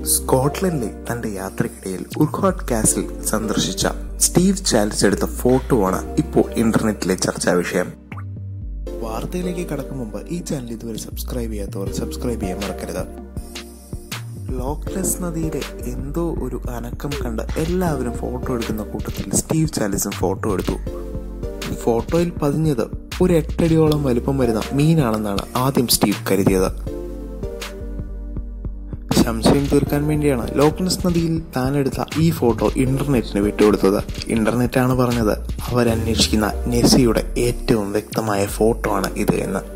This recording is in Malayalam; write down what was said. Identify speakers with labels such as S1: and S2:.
S1: സ്കോട്ട്ലൻഡിലെ തന്റെ യാത്രക്കിടയിൽ ഉർഖോട്ട് കാസിൽ സന്ദർശിച്ച സ്റ്റീവ് ചാലിസ് എടുത്ത ഫോട്ടോ ആണ് ഇപ്പോൾ ഇന്റർനെറ്റിലെ ചർച്ചാ വിഷയം വാർത്തയിലേക്ക് കടക്കും മുമ്പ് ഈ ചാനൽ ഇതുവരെ സബ്സ്ക്രൈബ് ചെയ്യാത്തവർ സബ്സ്ക്രൈബ് ചെയ്യാൻ മറക്കരുത് ലോക്ലെസ് നദിയിലെ എന്തോ ഒരു അനക്കം കണ്ട് എല്ലാവരും ഫോട്ടോ എടുക്കുന്ന കൂട്ടത്തിൽ സ്റ്റീവ് ചാലിസും ഫോട്ടോ എടുത്തു ഫോട്ടോയിൽ പതിഞ്ഞത് ഒരു എട്ടടിയോളം വലുപ്പം വരുന്ന മീനാണെന്നാണ് ആദ്യം സ്റ്റീവ് കരുതിയത് സംശയം തീർക്കാൻ വേണ്ടിയാണ് ലോക്നസ് നദിയിൽ താനെടുത്ത ഈ ഫോട്ടോ ഇന്റർനെറ്റിന് വിട്ടുകൊടുത്തത് ഇന്റർനെറ്റാണ് പറഞ്ഞത് അവരന്വേഷിക്കുന്ന നെസിയുടെ ഏറ്റവും വ്യക്തമായ ഫോട്ടോ ആണ് ഇത് എന്ന്